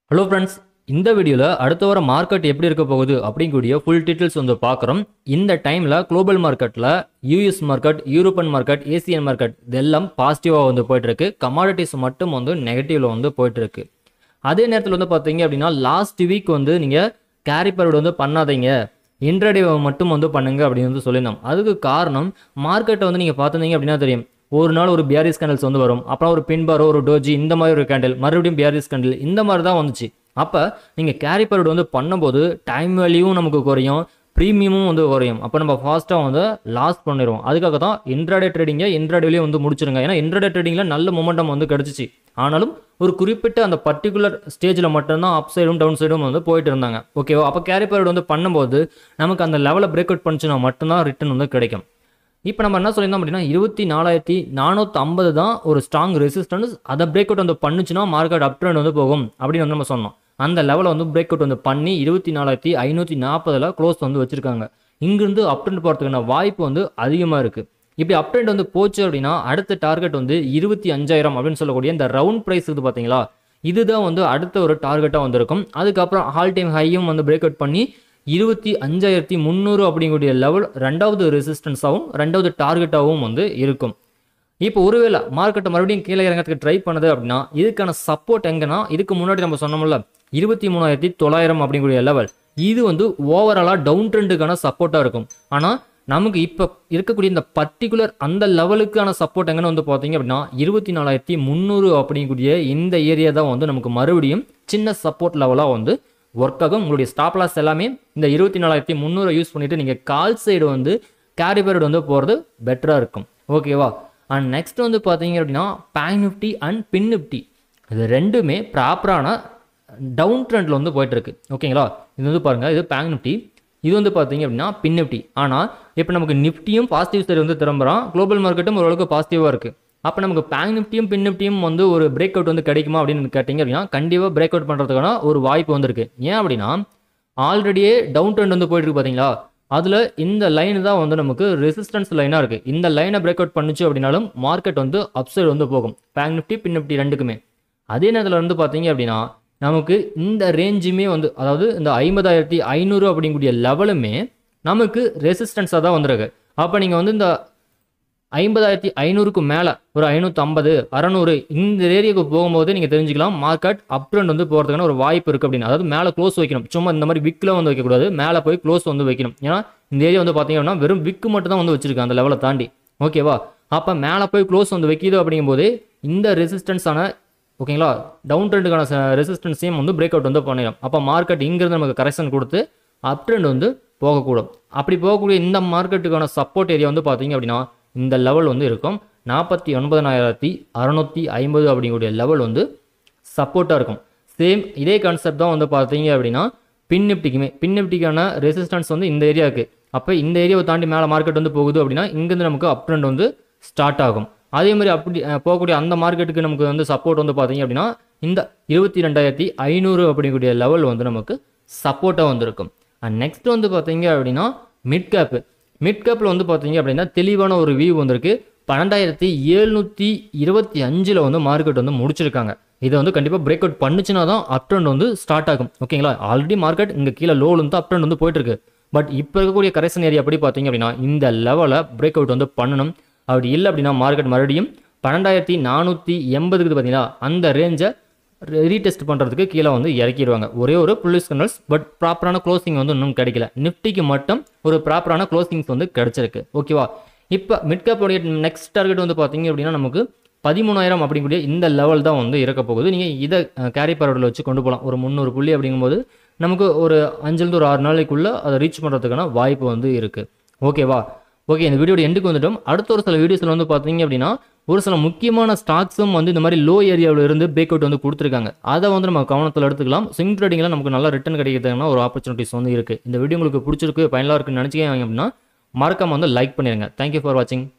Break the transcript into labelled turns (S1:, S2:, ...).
S1: hello friends இந்த வீடியோவில் அடுத்த வர மார்க்கெட் எப்படி இருக்க போகுது அப்படிங்கக்கூடிய ஃபுல் டீட்டெயில்ஸ் வந்து பார்க்குறோம் இந்த டைமில் குளோபல் மார்க்கெட்டில் US market European market Asian market இதெல்லாம் பாசிட்டிவாக வந்து போயிட்டுருக்கு கமாடிட்டிஸ் மட்டும் வந்து நெகட்டிவில் வந்து போயிட்டுருக்கு அதே நேரத்தில் வந்து பார்த்தீங்க அப்படின்னா லாஸ்ட் வீக் வந்து நீங்கள் கேரி பரவட் வந்து பண்ணாதீங்க இன்ட்ரடே மட்டும் வந்து பண்ணுங்க அப்படின்னு வந்து சொல்லியிருந்தோம் அதுக்கு காரணம் மார்க்கெட்டை வந்து நீங்கள் பார்த்துருந்தீங்க அப்படின்னா தெரியும் ஒரு நாள் ஒரு பிஆர்எஸ் கேண்டல்ஸ் வந்து வரும் அப்புறம் ஒரு பின்பாரோ ஒரு டோஜி இந்த மாதிரி ஒரு கேண்டில் மறுபடியும் பிஆர்எஸ் கேண்டில் இந்த மாதிரி தான் வந்துச்சு அப்போ நீங்கள் கேரி பரவட் வந்து பண்ணும்போது டைம் வேல்யூவும் நமக்கு குறையும் ப்ரீமியமும் வந்து குறையும் அப்போ நம்ம ஃபாஸ்ட்டாக வந்து லாஸ் பண்ணிடுவோம் அதுக்காக தான் இன்ட்ராடே ட்ரேடிங்கை இன்ட்ராடேலேயே வந்து முடிச்சிருங்க ஏன்னா இன்ட்ராடே ட்ரேடிங்கில் நல்ல மொமெண்டம் வந்து கிடச்சிச்சு ஆனாலும் ஒரு குறிப்பிட்ட அந்த பர்டிகுலர் ஸ்டேஜில் மட்டும்தான் அப் சைடும் டவுன் சைடும் வந்து போயிட்டு இருந்தாங்க ஓகேவா அப்போ கேரி பரவட் வந்து பண்ணும்போது நமக்கு அந்த லெவலை பிரேக் அவுட் பண்ணுச்சுன்னா மட்டும்தான் ரிட்டர்ன் வந்து கிடைக்கும் இப்போ நம்ம என்ன சொல்லியிருந்தோம் அப்படின்னா இருபத்தி நாலாயிரத்தி நானூற்றி ஐம்பது தான் ஒரு ஸ்ட்ராங் ரெசிஸ்டன்ஸ் அதை பிரேக் அவுட் வந்து பண்ணுச்சுன்னா மார்க்கெட் அப் ட்ரெண்ட் வந்து போகும் அப்படின்னு வந்து நம்ம சொன்னோம் அந்த லெவலை வந்து பிரேக் அவுட் வந்து பண்ணி இருபத்தி நாலாயிரத்தி ஐநூற்றி நாற்பதில் க்ளோஸ் வந்து வச்சுருக்காங்க இங்கிருந்து அப் ட்ரெண்ட் போகிறதுக்கான வாய்ப்பு வந்து அதிகமாக இருக்குது இப்படி அப் ட்ரெண்ட் வந்து போச்சு அப்படின்னா அடுத்த டார்கெட் வந்து இருபத்தி அஞ்சாயிரம் அப்படின்னு சொல்லக்கூடிய இந்த ரவுண்ட் ப்ரைஸ் இது பார்த்தீங்களா இதுதான் வந்து அடுத்த ஒரு டார்கெட்டாக வந்திருக்கும் அதுக்கப்புறம் ஆல் டைம் ஹையும் வந்து பிரேக் அவுட் பண்ணி இருபத்தி அஞ்சாயிரத்தி முந்நூறு அப்படிங்கக்கூடிய லெவல் ரெண்டாவது ரெசிஸ்டன்ஸாகவும் ரெண்டாவது டார்கெட்டாகவும் வந்து இருக்கும் இப்போ ஒருவேளை மார்க்கெட்டை மறுபடியும் கீழே இறங்கிறதுக்கு ட்ரை பண்ணுது அப்படின்னா இதுக்கான சப்போர்ட் எங்கன்னா இதுக்கு முன்னாடி நம்ம சொன்னோம்ல இருபத்தி மூணாயிரத்தி தொள்ளாயிரம் அப்படிங்கக்கூடிய லெவல் இது வந்து ஓவராலாக டவுன் ட்ரெண்டுக்கான சப்போர்ட்டாக இருக்கும் ஆனால் நமக்கு இப்போ இருக்கக்கூடிய இந்த பர்டிகுலர் அந்த லெவலுக்கான சப்போர்ட் எங்கன்னு வந்து பார்த்தீங்க அப்படின்னா இருபத்தி நாலாயிரத்தி முந்நூறு அப்படிங்கக்கூடிய இந்த ஏரியா தான் வந்து நமக்கு மறுபடியும் சின்ன சப்போர்ட் லெவலாக வந்து ஒர்க் ஆகும் உங்களுடைய ஸ்டாப் லாஸ் எல்லாமே இந்த இருபத்தி நாலாயிரத்தி முந்நூறு யூஸ் பண்ணிவிட்டு நீங்கள் கால் சைடு வந்து கேரி பீரியட் வந்து போகிறது பெட்டராக இருக்கும் ஓகேவா அண்ட் நெக்ஸ்ட் வந்து பார்த்தீங்க அப்படின்னா bank Nifty and fin Nifty இது ரெண்டுமே ப்ராப்பரான டவுன் ட்ரெண்டில் வந்து போயிட்டுருக்கு ஓகேங்களா இது வந்து பாருங்கள் இது பேங் நிஃப்டி இது வந்து பார்த்தீங்க அப்படின்னா பின் நிஃப்டி ஆனால் இப்போ நமக்கு நிஃப்டியும் பாசிட்டிவ் சைடு வந்து திரும்புகிறோம் குளோபல் மார்க்கெட்டும் ஓரளவுக்கு பாசிட்டிவாக இருக்குது அப்போ நமக்கு பேங்க் நிஃப்டியும் பின் நிஃப்டியும் வந்து ஒரு பிரேக் அவுட் வந்து கிடைக்குமா அப்படின்னு கேட்டிங்க அப்படின்னா கண்டிப்பாக பிரேக் அவுட் பண்ணுறதுக்கான ஒரு வாய்ப்பு வந்திருக்கு ஏன் அப்படின்னா ஆல்ரெடியே டவுன் ட்ரெண்ட் வந்து போயிட்டு இருக்கு பார்த்தீங்களா அதில் இந்த லைன் தான் வந்து நமக்கு ரெசிஸ்டன்ஸ் லைனாக இருக்குது இந்த லைனை பிரேக் அவுட் பண்ணுச்சு அப்படின்னாலும் மார்க்கெட் வந்து அப்சைடு வந்து போகும் பேங்க் நிஃப்டி பின் நிஃப்டி ரெண்டுக்குமே அதே நேரத்தில் வந்து பார்த்தீங்க அப்படின்னா நமக்கு இந்த ரேஞ்சுமே வந்து அதாவது இந்த ஐம்பதாயிரத்தி ஐநூறு அப்படிங்கக்கூடிய லெவலுமே நமக்கு ரெசிஸ்டன்ஸாக தான் வந்திருக்கு அப்போ நீங்கள் வந்து இந்த ஐம்பதாயிரத்தி ஐநூறுக்கு மேலே ஒரு ஐநூற்றி ஐம்பது அறநூறு இந்த ஏரியாவுக்கு போகும்போது நீங்கள் தெரிஞ்சுக்கலாம் மார்க்கெட் அப் ட்ரெண்ட் வந்து போகிறதுக்கான ஒரு வாய்ப்பு இருக்குது அப்படின்னு அதாவது மேலே க்ளோஸ் வைக்கணும் சும்மா இந்த மாதிரி விக்கில் வந்து வைக்கக்கூடாது மேலே போய் க்ளோஸ் வந்து வைக்கணும் ஏன்னா இந்த ஏரியா வந்து பார்த்தீங்க அப்படின்னா வெறும் விக்கு மட்டும் தான் வந்து வச்சிருக்கேன் அந்த லெவலை தாண்டி ஓகேவா அப்போ மேலே போய் க்ளோஸ் வந்து வைக்கிது அப்படிங்கும்போது இந்த ரெசிஸ்டன்ஸான ஓகேங்களா டவுன் ட்ரெண்டுக்கான ரெசிஸ்டன்ஸையும் வந்து பிரேக் அவுட் வந்து பண்ணிடும் அப்போ மார்க்கெட் இங்கிருந்து நமக்கு கரெக்ஷன் கொடுத்து அப் ட்ரெண்ட் வந்து போகக்கூடும் அப்படி போகக்கூடிய இந்த மார்க்கெட்டுக்கான சப்போர்ட் ஏரியா வந்து பார்த்தீங்க அப்படின்னா இந்த லெவல் வந்து இருக்கும் நாற்பத்தி ஒன்பதனாயிரத்தி அறநூற்றி ஐம்பது அப்படிங்கக்கூடிய லெவல் வந்து சப்போர்ட்டாக இருக்கும் சேம் இதே கான்செப்ட் தான் வந்து பார்த்தீங்க அப்படின்னா பின் நிப்டிக்குமே பின் நிப்டிக்கான ரெசிஸ்டன்ஸ் வந்து இந்த ஏரியாவுக்கு அப்போ இந்த ஏரியாவை தாண்டி மேலே மார்க்கெட் வந்து போகுது அப்படின்னா இங்கேருந்து நமக்கு அப் ட்ரெண்ட் வந்து ஸ்டார்ட் ஆகும் அதே மாதிரி அப்படி அஹ், போகக்கூடிய அந்த மார்க்கெட்டுக்கு நமக்கு வந்து சப்போர்ட் வந்து பார்த்தீங்க அப்படின்னா இந்த இருபத்தி ரெண்டாயிரத்தி ஐநூறு அப்படிங்கக்கூடிய லெவல் வந்து நமக்கு சப்போர்ட்டாக வந்திருக்கும் அண்ட் நெக்ஸ்ட் வந்து பார்த்தீங்க அப்படின்னா மிட் கேப்பு மிட் கேப்பில் வந்து பார்த்தீங்க அப்படின்னா தெளிவான ஒரு வியூ வந்திருக்கு பன்னெண்டாயிரத்தி எழுநூற்றி இருபத்தி அஞ்சில் வந்து மார்க்கெட் வந்து முடிச்சிருக்காங்க இதை வந்து கண்டிப்பாக பிரேக் அவுட் பண்ணுச்சுன்னா தான் அப் ட்ரெண்ட் வந்து ஸ்டார்ட் ஆகும் ஓகேங்களா ஆல்ரெடி மார்க்கெட் இங்கே கீழே லோவில் வந்து அப் ட்ரெண்ட் வந்து போயிட்டு இருக்கு பட் இப்போ இருக்கக்கூடிய கரெக்ஷன் ஏரியா எப்படி பார்த்தீங்க அப்படின்னா இந்த லெவலை பிரேக் அவுட் வந்து பண்ணணும் அப்படி இல்லை அப்படின்னா மார்க்கெட் மறுபடியும் பன்னெண்டாயிரத்தி நானூற்றி எண்பதுக்கு பார்த்தீங்களா அந்த ரேஞ்சை ரீடெஸ்ட் பண்ணுறதுக்கு கீழே வந்து இறக்கிடுவாங்க ஒரே ஒரு புல்லிஸ் கனல்ஸ் பட் ப்ராப்பரான க்ளோசிங் வந்து இன்னும் கிடைக்கல நிஃப்டிக்கு மட்டும் ஒரு ப்ராப்பரான க்ளோசிங்ஸ் வந்து கிடைச்சிருக்கு ஓகேவா இப்போ மிட் கேப்போடைய நெக்ஸ்ட் டார்கெட் வந்து பார்த்தீங்க அப்படின்னா நமக்கு பதிமூணாயிரம் அப்படிங்கக்கூடிய இந்த லெவல் தான் வந்து இருக்க போகுது நீங்கள் இதை கேரி பரவடில் வச்சு கொண்டு போகலாம் ஒரு முந்நூறு புள்ளி அப்படிங்கும்போது நமக்கு ஒரு அஞ்சுலேருந்து ஒரு ஆறு நாளைக்குள்ளே அதை ரீச் பண்ணுறதுக்கான வாய்ப்பு வந்து இருக்குது ஓகேவா ஓகே இந்த வீடியோட எண்டுக்கு வந்துட்டோம் அடுத்த ஒரு சில வீடியோஸில் வந்து பார்த்தீங்க அப்படின்னா ஒரு சில முக்கியமான ஸ்டாக்ஸும் வந்து இந்த மாதிரி லோ ஏரியாவில் இருந்து பிரேக் அவுட் வந்து கொடுத்துருக்காங்க அதை வந்து நம்ம கவனத்தில் எடுத்துக்கலாம் ஸ்விங் ட்ரேடிங்கில் நமக்கு நல்ல ரிட்டர்ன் கிடைக்கிறதுனா ஒரு ஆப்பர்ச்சுனிட்டிஸ் வந்து இருக்குது இந்த வீடியோ உங்களுக்கு பிடிச்சிருக்கு பயனுள்ள இருக்குன்னு நினச்சிங்க அப்படின்னா மறக்காம வந்து லைக் பண்ணிடுங்க தேங்க்யூ ஃபார் வாட்சிங்